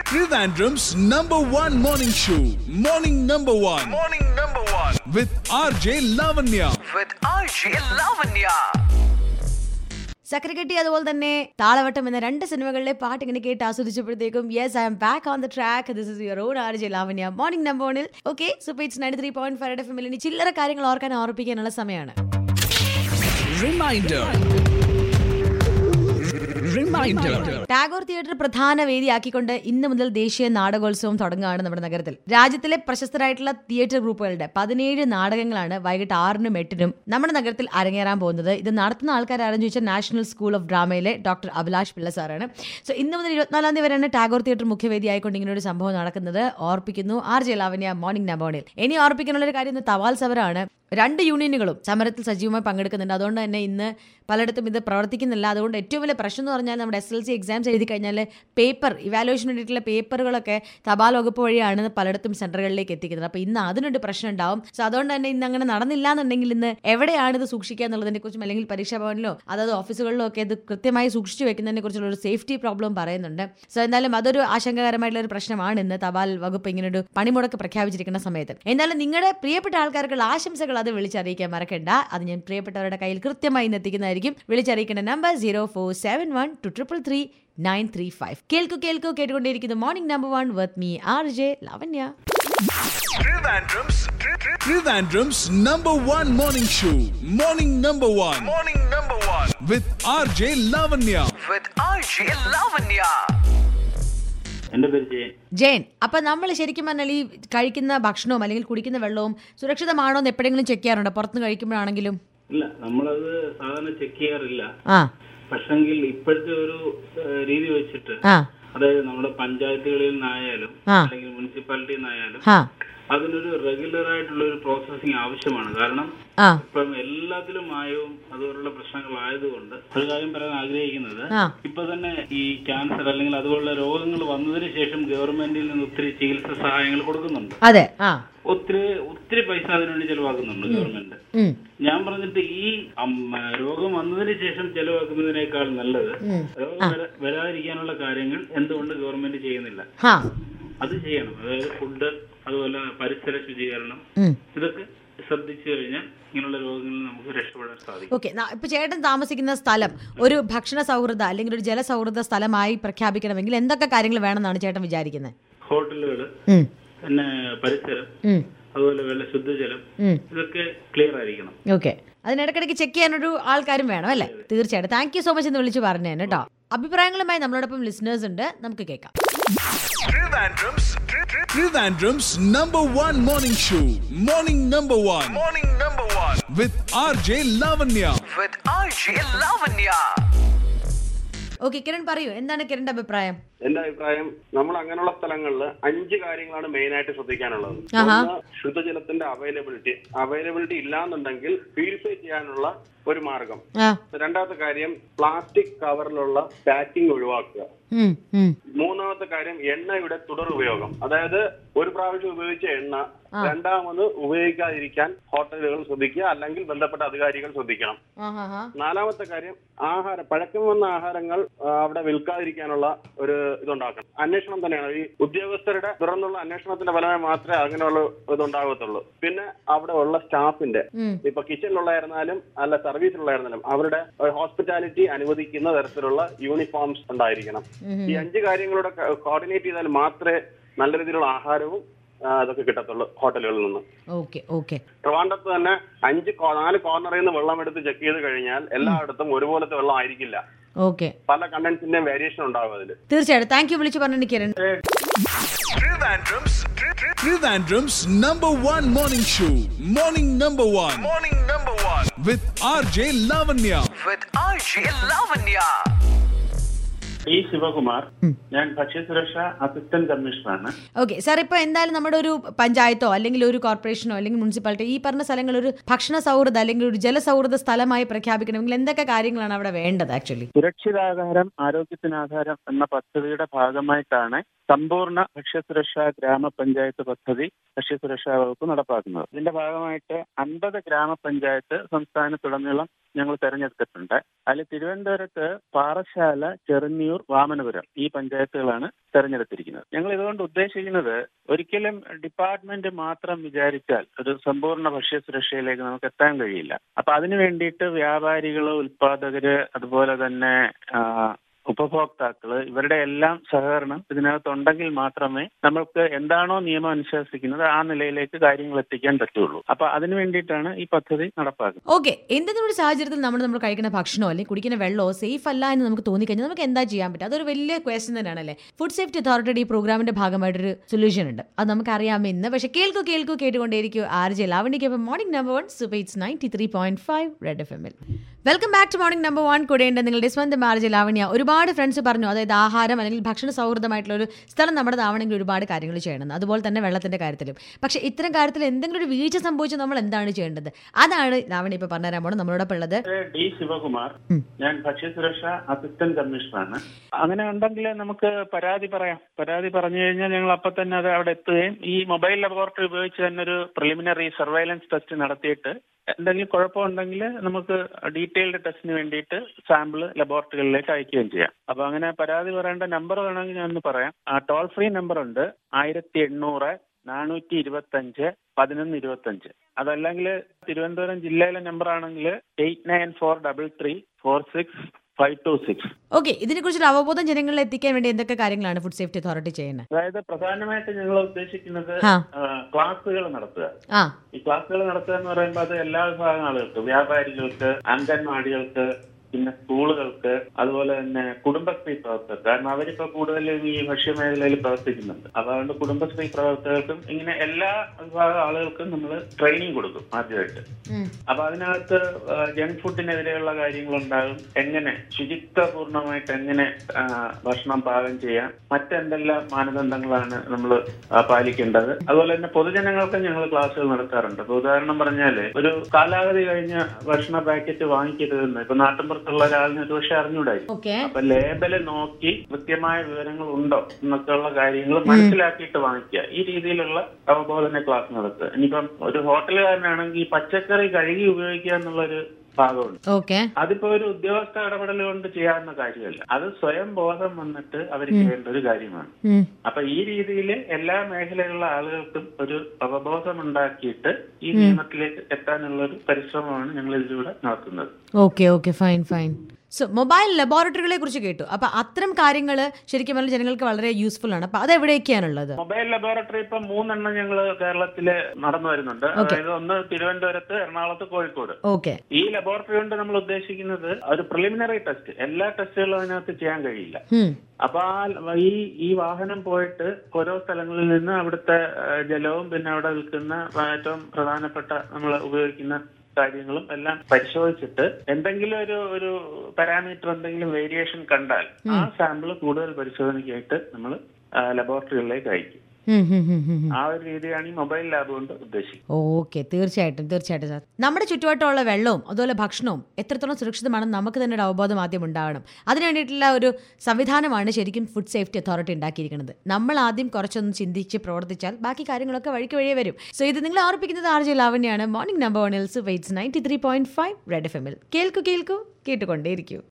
Trivandrum's number one morning show, Morning Number One, Morning number one with RJ Lavanya. with RJ Lavanya. സക്കരക്കെട്ടി അതുപോലെ തന്നെ താളവട്ടം എന്ന രണ്ട് സിനിമകളിലെ പാട്ട് ഇങ്ങനെ കേട്ട് ആസ്വദിച്ചപ്പോഴത്തേക്കും yes I'm back on the track this is your own R J Lavanya morning number വണിൽ okay super it's ninety three point five F എമ്മിൽ ഇനി ചില്ലറ കാര്യങ്ങൾ ഓർക്കാൻ ഓർപ്പിക്കാനുള്ള സമയമാണ് Reminder. Reminder. ടാഗോർ തിയേറ്റർ പ്രധാന വേദിയാക്കിക്കൊണ്ട് ഇന്ന് മുതൽ ദേശീയ നാടകോത്സവം തുടങ്ങുകയാണ് നമ്മുടെ നഗരത്തിൽ രാജ്യത്തിലെ പ്രശസ്തരായിട്ടുള്ള തിയേറ്റർ ഗ്രൂപ്പുകളുടെ പതിനേഴ് നാടകങ്ങളാണ് വൈകിട്ട് ആറിനും എട്ടിനും നമ്മുടെ നഗരത്തിൽ അരങ്ങേറാൻ പോകുന്നത് ഇത് നടത്തുന്ന ആൾക്കാർ ആരെന്ന് ചോദിച്ചാൽ നാഷണൽ സ്കൂൾ ഓഫ് ഡ്രാമയിലെ ഡോക്ടർ അഭിലാഷ് പിള്ള സാറാണ് സോ ഇന്ന് മുതൽ ഇരുപത്തിനാലാം തീയതി വരെയാണ് ടാഗോർ തിയേറ്റർ മുഖ്യവേദിയായിക്കൊണ്ട് ഇങ്ങനെ ഒരു സംഭവം നടക്കുന്നത് ഓർപ്പിക്കുന്നു ആർ ജെ ലാവണ്യ മോർണിംഗ് നബോണിൽ ഇനി ഓർപ്പിക്കാനുള്ള ഒരു കാര്യം ഇന്ന് തപാൽ സമരമാണ് രണ്ട് യൂണിയനുകളും സമരത്തിൽ സജീവമായി പങ്കെടുക്കുന്നുണ്ട് അതുകൊണ്ട് തന്നെ ഇന്ന് പലയിടത്തും ഇത് പ്രവർത്തിക്കുന്നില്ല അതുകൊണ്ട് ഏറ്റവും വലിയ പ്രശ്നം എന്ന് പറഞ്ഞാൽ നമ്മുടെ എസ് എൽ സി എക്സാംസ് എഴുതി കഴിഞ്ഞാൽ പേപ്പർ ഇവാലുവേഷൻ വേണ്ടിയിട്ടുള്ള പേപ്പറുകളൊക്കെ തപാൽ വകുപ്പ് വഴിയാണ് പലയിടത്തും സെന്ററുകളിലേക്ക് എത്തിക്കുന്നത് അപ്പോൾ ഇന്ന് അതിനൊരു പ്രശ്നം ഉണ്ടാവും സോ അതുകൊണ്ട് തന്നെ ഇന്ന് അങ്ങനെ നടന്നില്ല എന്നുണ്ടെങ്കിൽ ഇന്ന് എവിടെയാണ് ഇത് സൂക്ഷിക്കുക എന്നുള്ളതിനെ കുറിച്ചും അല്ലെങ്കിൽ പരീക്ഷാ ഭവനിലോ അതായത് ഓഫീസുകളിലോ ഒക്കെ ഇത് കൃത്യമായി സൂക്ഷിച്ചു വെക്കുന്നതിനെ കുറിച്ചുള്ള ഒരു സേഫ്റ്റി പ്രോബ്ലം പറയുന്നുണ്ട് സോ എന്തായാലും അതൊരു ആശങ്കകരമായിട്ടുള്ള ഒരു പ്രശ്നമാണ് ഇന്ന് തപാൽ വകുപ്പ് ഇങ്ങനെ ഒരു പണിമുടക്ക് പ്രഖ്യാപിച്ചിരിക്കുന്ന സമയത്ത് എന്തായാലും നിങ്ങളുടെ പ്രിയപ്പെട്ട ആൾക്കാർക്കുള്ള ആശംസകൾ അത് വിളിച്ചറിയിക്കാൻ മറക്കണ്ട അത് ഞാൻ പ്രിയപ്പെട്ടവരുടെ കയ്യിൽ കൃത്യമായി ഇന്ന് എത്തിക്കുന്നതായിരിക്കും വിളിച്ചറിയിക്കേണ്ട number zero four seven one two triple three nine three five കേൾക്കൂ കേൾക്കൂ കേട്ടുകൊണ്ടിരിക്കുന്നു morning number one with me R J Lavanya Trivandrum's Tri- Tri- Trivandrum's number one morning show, Morning Number One, Morning number one with RJ Lavanya. with RJ Lavanya. എന്റെ പേര് ജയൻ ജയൻ അപ്പൊ നമ്മൾ ശരിക്കും പറഞ്ഞാൽ ഈ കഴിക്കുന്ന ഭക്ഷണവും അല്ലെങ്കിൽ കുടിക്കുന്ന വെള്ളവും സുരക്ഷിതമാണോ എന്ന് എപ്പോഴെങ്കിലും ചെക്ക് ചെയ്യാറുണ്ടോ പുറത്തുനിന്ന് കഴിക്കുമ്പോഴാണെങ്കിലും ഇല്ല നമ്മളത് സാധാരണ ചെക്ക് ചെയ്യാറില്ല ആ പക്ഷെങ്കിൽ ഇപ്പോഴത്തെ ഒരു ഏഹ്, രീതി വെച്ചിട്ട് ആ അതായത് നമ്മുടെ പഞ്ചായത്തുകളിൽ നിന്നായാലും ആ. അല്ലെങ്കിൽ മുനിസിപ്പാലിറ്റിയിൽ നിന്നായാലും ആ അതിനൊരു റെഗുലർ ആയിട്ടുള്ള ഒരു പ്രോസസ്സിങ് ആവശ്യമാണ് കാരണം ആ ഇപ്പം എല്ലാത്തിലും മായവും അതുപോലുള്ള പ്രശ്നങ്ങളായതുകൊണ്ട് ഒരു കാര്യം പറയാൻ ആഗ്രഹിക്കുന്നത് ആ. ഇപ്പൊ തന്നെ ഈ ക്യാൻസർ അല്ലെങ്കിൽ അതുപോലുള്ള രോഗങ്ങൾ വന്നതിന് ശേഷം ഗവൺമെന്റിൽ നിന്ന് ഒത്തിരി ചികിത്സ സഹായങ്ങൾ കൊടുക്കുന്നുണ്ട് അതെ ആ ഒത്തിരി ഒത്തിരി പൈസ അതിനുവേണ്ടി ചെലവാക്കുന്നുണ്ട് ഗവൺമെന്റ് ഉം. ഞാൻ പറഞ്ഞിട്ട് ഈ അമ്മ, രോഗം വന്നതിന് ശേഷം ചെലവാക്കുന്നതിനേക്കാൾ നല്ലത് രോഗം വര- വരാതിരിക്കാനുള്ള കാര്യങ്ങൾ എന്തുകൊണ്ട് ഗവൺമെന്റ് ചെയ്യുന്നില്ല ഹാ അത് ചെയ്യണം അതായത് ഫുഡ് അതുപോലെ പരിസര ശുചീകരണം ഉം. ഇതൊക്കെ ശ്രദ്ധിച്ചു കഴിഞ്ഞാൽ ഇങ്ങനെയുള്ള രോഗങ്ങളിൽ നമുക്ക് രക്ഷപ്പെടാൻ സാധിക്കും ഓക്കെ ഇപ്പൊ ചേട്ടൻ താമസിക്കുന്ന സ്ഥലം ഒരു ഭക്ഷണ സൗഹൃദ അല്ലെങ്കിൽ ഒരു ജലസൗഹൃദ സ്ഥലമായി പ്രഖ്യാപിക്കണമെങ്കിൽ എന്തൊക്കെ കാര്യങ്ങൾ വേണമെന്നാണ് ചേട്ടൻ വിചാരിക്കുന്നത് ഹോട്ടലുകൾ ഉം. പിന്നെ പരിസരം ഉം. അതുപോലെ വെള്ള ശുദ്ധജലം ഉം. ഇതൊക്കെ ക്ലിയർ ആയിരിക്കണം ഓക്കെ അതിനിടയ്ക്കിടയ്ക്ക് ചെക്ക് ചെയ്യാനൊരു ആൾക്കാരും വേണം അല്ലേ തീർച്ചയായിട്ടും താങ്ക് യു സോ മച്ച് എന്ന് വിളിച്ച് പറഞ്ഞേന് കേട്ടോ അഭിപ്രായങ്ങളുമായി നമ്മളോടൊപ്പം ലിസണേഴ്സ് ഉണ്ട് നമുക്ക് കേൾക്കാം Trivandrum's Tri- Tri- Trivandrum's number one morning show, Morning Number One, Morning number one with RJ Lavanya. with RJ Lavanya. Okay Kiran പറയൂ എന്താണ് കിരണിന്റെ അഭിപ്രായം എന്റെ അഭിപ്രായം നമ്മൾ അങ്ങനെയുള്ള സ്ഥലങ്ങളിൽ അഞ്ച് കാര്യങ്ങളാണ് മെയിൻ ആയിട്ട് ശ്രദ്ധിക്കാനുള്ളത് ആഹാ. ഒന്ന് ശുദ്ധജലത്തിന്റെ അവൈലബിലിറ്റി അവൈലബിലിറ്റി ഇല്ലാന്നുണ്ടെങ്കിൽ പ്യൂരിഫൈ ചെയ്യാനുള്ള ഒരു മാർഗം ആ രണ്ടാമത്തെ കാര്യം പ്ലാസ്റ്റിക് കവറിലുള്ള പാക്കിംഗ് ഒഴിവാക്കുക ഉം, ഉം. മൂന്നാമത്തെ കാര്യം എണ്ണയുടെ തുടർ ഉപയോഗം അതായത് ഒരു പ്രാവശ്യം ഉപയോഗിച്ച എണ്ണ രണ്ടാമത് ഉപയോഗിക്കാതിരിക്കാൻ ഹോട്ടലുകൾ ശ്രദ്ധിക്കുക അല്ലെങ്കിൽ ബന്ധപ്പെട്ട അധികാരികൾ ശ്രദ്ധിക്കണം ആഹാഹാ. നാലാമത്തെ കാര്യം ആഹാരം പഴക്കം വന്ന ആഹാരങ്ങൾ ആ, അവിടെ വിൽക്കാതിരിക്കാനുള്ള ഒരു ഇതുണ്ടാക്കണം അന്വേഷണം തന്നെയാണ് ഈ ഉദ്യോഗസ്ഥരുടെ തുറന്നുള്ള അന്വേഷണത്തിന്റെ ഫലമായി മാത്രമേ അങ്ങനെയുള്ള ഇതുണ്ടാകത്തുള്ളൂ പിന്നെ അവിടെ ഉള്ള സ്റ്റാഫിന്റെ ഉം. ഇപ്പൊ കിച്ചണിലുള്ളായിരുന്നാലും അല്ല സർവീസിലുള്ളായിരുന്നാലും അവരുടെ ഹോസ്പിറ്റാലിറ്റി അനുവദിക്കുന്ന തരത്തിലുള്ള യൂണിഫോംസ് ഉണ്ടായിരിക്കണം ഈ അഞ്ച് കാര്യങ്ങളൂടെ കോർഡിനേറ്റ് ചെയ്താൽ മാത്രമേ നല്ല രീതിയിലുള്ള ആഹാരവും ആ, അതൊക്കെ കിട്ടത്തുള്ളൂ ഹോട്ടലുകളിൽ നിന്ന് ഓക്കെ ഓക്കെ ട്രിവാൻഡ്രത്ത് തന്നെ അഞ്ച് കോ- നാല് കോർണറിൽ നിന്ന് വെള്ളം എടുത്ത് ചെക്ക് ചെയ്ത് കഴിഞ്ഞാൽ എല്ലായിടത്തും ഒരുപോലത്തെ വെള്ളം ആയിരിക്കില്ല ഓക്കെ പല കണ്ടന്റ്സിന്റെയും വേരിയേഷൻ ഉണ്ടാകും അതിൽ തീർച്ചയായിട്ടും താങ്ക് യു വിളിച്ച് പറഞ്ഞു Kiran Trivandrum's Tri- Tri- Trivandrum's number one morning show, Morning Number One, Morning number one with RJ Lavanya. with RJ Lavanya. ഈ ശിവകുമാർ ഞാൻ ഭക്ഷ്യസുരക്ഷ അസിസ്റ്റന്റ് കമ്മീഷണറാണ് ഓക്കെ സാർ ഇപ്പൊ എന്തായാലും നമ്മുടെ ഒരു പഞ്ചായത്തോ അല്ലെങ്കിൽ ഒരു കോർപ്പറേഷനോ അല്ലെങ്കിൽ മുനിസിപ്പാലിറ്റി ഈ പറഞ്ഞ സ്ഥലങ്ങൾ ഒരു ഭക്ഷണ സൗഹൃദ അല്ലെങ്കിൽ ഒരു ജലസൗഹൃദ സ്ഥലമായി പ്രഖ്യാപിക്കണമെങ്കിൽ എന്തൊക്കെ കാര്യങ്ങളാണ് അവിടെ വേണ്ടത് ആക്ച്വലി സുരക്ഷിതാഹാരം ആരോഗ്യത്തിനാധാരം എന്ന പദ്ധതിയുടെ ഭാഗമായിട്ടാണ് സമ്പൂർണ്ണ ഭക്ഷ്യസുരക്ഷാ ഗ്രാമപഞ്ചായത്ത് പദ്ധതി ഭക്ഷ്യസുരക്ഷാ വകുപ്പ് നടപ്പാക്കുന്നത് ഇതിന്റെ ഭാഗമായിട്ട് അൻപത് ഗ്രാമപഞ്ചായത്ത് സംസ്ഥാനത്തുടനീളം ഞങ്ങൾ തെരഞ്ഞെടുത്തിട്ടുണ്ട് അതിൽ തിരുവനന്തപുരത്ത് പാറശാല ചെറുന്നിയൂർ വാമനപുരം ഈ പഞ്ചായത്തുകളാണ് തെരഞ്ഞെടുത്തിരിക്കുന്നത് ഞങ്ങൾ ഇതുകൊണ്ട് ഉദ്ദേശിക്കുന്നത് ഒരിക്കലും ഡിപ്പാർട്ട്മെന്റ് മാത്രം വിചാരിച്ചാൽ ഒരു സമ്പൂർണ്ണ ഭക്ഷ്യസുരക്ഷയിലേക്ക് നമുക്ക് എത്താൻ കഴിയില്ല അപ്പൊ അതിനു വേണ്ടിയിട്ട് വ്യാപാരികള് ഉൽപാദകര് അതുപോലെ തന്നെ ആ, ഉപഭോക്താക്കള് ഇവരുടെ എല്ലാം സഹകരണം ഇതിനകത്തുണ്ടെങ്കിൽ മാത്രമേ നമ്മൾക്ക് എന്താണോ നിയമം അനുശാസിക്കുന്നത് ആ നിലയിലേക്ക് കാര്യങ്ങൾ എത്തിക്കാൻ പറ്റുള്ളൂ അപ്പൊ അതിനു വേണ്ടിയിട്ടാണ് ഈ പദ്ധതി നടപ്പാക്കുന്നത് ഓക്കെ എന്തെങ്കിലും ഒരു സാഹചര്യത്തിൽ നമ്മൾ നമ്മൾ കഴിക്കുന്ന ഭക്ഷണമോ അല്ലെങ്കിൽ കുടിക്കുന്ന വെള്ളമോ സേഫ് അല്ല എന്ന് നമുക്ക് തോന്നിക്കഴിഞ്ഞാൽ നമുക്ക് എന്താ ചെയ്യാൻ പറ്റും അതൊരു വലിയ ക്വസ്റ്റൻ തന്നെയാണല്ലേ ഫുഡ് സേഫ്റ്റി അതോറിറ്റിയുടെ ഈ പ്രോഗ്രാമിന്റെ ഭാഗമായിട്ടൊരു സൊല്യൂഷൻ ഉണ്ട് അത് നമുക്ക് അറിയാമെന്ന് പക്ഷേ കേൾക്കൂ കേൾക്കൂ കേട്ടുകൊണ്ടേയിരിക്കും ആർ ജെ ലാവണിക്ക് morning number one super it's ninety three point five red F എമ്മിൽ welcome back to morning number one കൂടെയുണ്ട് നിങ്ങളുടെ സ്വന്തം ആർ ജെ ലാവണ്യ ഒരുപാട് ഫ്രണ്ട്സ് പറഞ്ഞു അതായത് ആഹാരം അല്ലെങ്കിൽ ഭക്ഷണ സൗഹൃദമായിട്ടുള്ള ഒരു സ്ഥലം നമ്മുടെ ആവണമെങ്കിൽ ഒരുപാട് കാര്യങ്ങൾ ചെയ്യണം അതുപോലെ തന്നെ വെള്ളത്തിന്റെ കാര്യത്തിലും പക്ഷേ ഇത്തരം കാര്യത്തിൽ എന്തെങ്കിലും ഒരു വീഴ്ച സംഭവിച്ചാൽ നമ്മൾ എന്താണ് ചെയ്യേണ്ടത് അതാണ് ലാവണ്യ ഇപ്പൊ പറഞ്ഞുതരാൻ പോണം നമ്മളോടൊപ്പം ഉള്ളത് ഇത് ഡി ശിവകുമാർ ഞാൻ ഭക്ഷ്യസുരക്ഷ അസിസ്റ്റന്റ് കമ്മീഷണറാണ് അങ്ങനെ ഉണ്ടെങ്കിൽ നമുക്ക് പരാതി പറയാം പരാതി പറഞ്ഞു കഴിഞ്ഞാൽ ഞങ്ങൾ അപ്പൊ തന്നെ അത് അവിടെ എത്തുകയും ഈ മൊബൈൽ ലബോറട്ടറി ഉപയോഗിച്ച് തന്നെ ഒരു പ്രിലിമിനറി സർവൈലൻസ് ടെസ്റ്റ് നടത്തിയിട്ട് എന്തെങ്കിലും കുഴപ്പമുണ്ടെങ്കിൽ നമുക്ക് ഡീറ്റെയിൽഡ് ടെസ്റ്റിന് വേണ്ടിയിട്ട് സാമ്പിൾ ലബോറട്ടറികളിലേക്ക് അയക്കുകയും ചെയ്യാം അപ്പൊ അങ്ങനെ പരാതി പറയേണ്ട നമ്പർ വേണമെങ്കിൽ ഞാൻ ഒന്ന് പറയാം ടോൾ ഫ്രീ നമ്പർ ഉണ്ട് ആയിരത്തി എണ്ണൂറ് നാനൂറ്റി ഇരുപത്തഞ്ച് പതിനൊന്ന് ഇരുപത്തഞ്ച് അതല്ലെങ്കിൽ തിരുവനന്തപുരം ജില്ലയിലെ നമ്പർ ആണെങ്കിൽ eight nine four double three four six five two six okay ഇതിനെക്കുറിച്ചൊരു അവബോധം ജനങ്ങളിൽ എത്തിക്കാൻ വേണ്ടി എന്തൊക്കെ കാര്യങ്ങളാണ് ഫുഡ് സേഫ്റ്റി അതോറിറ്റി ചെയ്യുന്നത് അതായത് പ്രധാനമായിട്ട് ഞങ്ങൾ ഉദ്ദേശിക്കുന്നത് ആ. ക്ലാസ്സുകൾ നടത്തുക ആ ഈ ക്ലാസ്സുകൾ നടത്തുക എന്ന് പറയുമ്പോൾ അത് എല്ലാ വിഭാഗം ആളുകൾക്ക് വ്യാപാരികൾക്ക് അംഗൻവാടികൾക്ക് പിന്നെ സ്കൂളുകൾക്ക് അതുപോലെ തന്നെ കുടുംബശ്രീ പ്രവർത്തകർ കാരണം അവരിപ്പോ കൂടുതലും ഈ ഭക്ഷ്യമേഖലയിൽ പ്രവർത്തിക്കുന്നുണ്ട് അപ്പൊ അതുകൊണ്ട് കുടുംബശ്രീ പ്രവർത്തകർക്കും ഇങ്ങനെ എല്ലാ വിഭാഗം ആളുകൾക്കും നമ്മൾ ട്രെയിനിങ് കൊടുക്കും ആദ്യമായിട്ട് ഉം. അപ്പൊ അതിനകത്ത് ജങ്ക് ഫുഡിനെതിരെയുള്ള കാര്യങ്ങളുണ്ടാകും എങ്ങനെ ശുചിത്വപൂർണമായിട്ട് എങ്ങനെ ആ, ഭക്ഷണം പാകം ചെയ്യാം മറ്റെന്തെല്ലാം മാനദണ്ഡങ്ങളാണ് നമ്മൾ പാലിക്കേണ്ടത് അതുപോലെ തന്നെ പൊതുജനങ്ങൾക്ക് ഞങ്ങൾ ക്ലാസ്സുകൾ നടത്താറുണ്ട് ഇപ്പൊ ഉദാഹരണം പറഞ്ഞാല് ഒരു കാലാവധി കഴിഞ്ഞ ഭക്ഷണ പാക്കറ്റ് വാങ്ങിക്കരുതെന്ന് ഇപ്പൊ നാട്ടിൻപുറത്തുള്ള ഒരാളിന് ഒരു പക്ഷെ അറിഞ്ഞൂടായിരിക്കും ഓക്കെ അപ്പൊ ലേബല് നോക്കി കൃത്യമായ വിവരങ്ങൾ ഉണ്ടോ എന്നൊക്കെയുള്ള കാര്യങ്ങൾ മനസ്സിലാക്കിയിട്ട് വാങ്ങിക്കുക ഈ രീതിയിലുള്ള അവബോധന ക്ലാസ് നടത്തുക ഇനിയിപ്പം ഒരു ഹോട്ടലുകാരനാണെങ്കിൽ ഈ പച്ചക്കറി കഴുകി ഉപയോഗിക്കുക എന്നുള്ളൊരു ഭാഗമുണ്ട് ഓക്കെ അതിപ്പോ ഒരു ഉദ്യോഗസ്ഥ ഇടപെടൽ കൊണ്ട് ചെയ്യാവുന്ന കാര്യമല്ല അത് സ്വയം ബോധം വന്നിട്ട് അവർ ചെയ്യേണ്ട ഒരു കാര്യമാണ് ഉം. അപ്പൊ ഈ രീതിയിൽ എല്ലാ മേഖലയിലുള്ള ആളുകൾക്കും ഒരു അവബോധം ഉണ്ടാക്കിയിട്ട് ഈ നിയമത്തിലേക്ക് എത്താനുള്ള ഒരു പരിശ്രമമാണ് ഞങ്ങൾ ഇതിലൂടെ നടത്തുന്നത് okay okay fine fine so mobile ലബോറട്ടറികളെ കുറിച്ച് കേട്ടു അപ്പൊ അത്തരം കാര്യങ്ങൾ ശരിക്കും പറഞ്ഞാൽ ജനങ്ങൾക്ക് വളരെ യൂസ്ഫുൾ ആണ് അപ്പൊ അത് എവിടെയൊക്കെയാണുള്ളത് മൊബൈൽ ലബോറട്ടറി ഇപ്പൊ മൂന്നെണ്ണം ഞങ്ങൾ കേരളത്തില് നടന്നു വരുന്നുണ്ട് അതായത് ഒന്ന് തിരുവനന്തപുരത്ത് എറണാകുളത്ത് കോഴിക്കോട് ഓക്കെ ഈ ലബോറട്ടറി കൊണ്ട് നമ്മൾ ഉദ്ദേശിക്കുന്നത് ഒരു പ്രിലിമിനറി ടെസ്റ്റ് എല്ലാ ടെസ്റ്റുകളും അതിനകത്ത് ചെയ്യാൻ കഴിയില്ല അപ്പൊ ആ ഈ ഈ വാഹനം പോയിട്ട് ഓരോ സ്ഥലങ്ങളിൽ നിന്ന് അവിടുത്തെ ആ, ജലവും പിന്നെ അവിടെ വിൽക്കുന്ന ഏറ്റവും പ്രധാനപ്പെട്ട നമ്മൾ ഉപയോഗിക്കുന്ന കാര്യങ്ങളും എല്ലാം പരിശോധിച്ചിട്ട് എന്തെങ്കിലും ഒരു ഒരു പാരാമീറ്റർ എന്തെങ്കിലും വേരിയേഷൻ കണ്ടാൽ ആ സാമ്പിൾ കൂടുതൽ പരിശോധനയ്ക്കായിട്ട് നമ്മൾ ലബോറട്ടറികളിലേക്ക് അയക്കും ആ ഒരു രീതിയാണ് ഈ മൊബൈൽ ലാബ് കൊണ്ട് ഉദ്ദേശിക്കുന്നത് ഓക്കെ തീർച്ചയായിട്ടും തീർച്ചയായിട്ടും സാർ നമ്മുടെ ചുറ്റുവട്ടമുള്ള വെള്ളവും അതുപോലെ ഭക്ഷണവും എത്രത്തോളം സുരക്ഷിതമാണെന്ന് നമുക്ക് തന്നെ ഒരു അവബോധം ആദ്യം ഉണ്ടാവണം അതിന് വേണ്ടിയിട്ടുള്ള ഒരു സംവിധാനമാണ് ശരിക്കും ഫുഡ് സേഫ്റ്റി അതോറിറ്റി ഉണ്ടാക്കിയിരിക്കുന്നത് നമ്മൾ ആദ്യം കുറച്ചൊന്ന് ചിന്തിച്ച് പ്രവർത്തിച്ചാൽ ബാക്കി കാര്യങ്ങളൊക്കെ വഴിക്ക് വഴിയേ വരും സോ ഇത് നിങ്ങൾ ഓർപ്പിക്കുന്നത് ആർ ജെ ലാവണ്യാണ് മോർണിംഗ് നമ്പർ വൺ എൽസ് വെയ്റ്റ്സ് ninety three point five red F എമ്മിൽ കേൾക്കൂ കേൾക്കൂ കേട്ടുകൊണ്ടേയിരിക്കൂ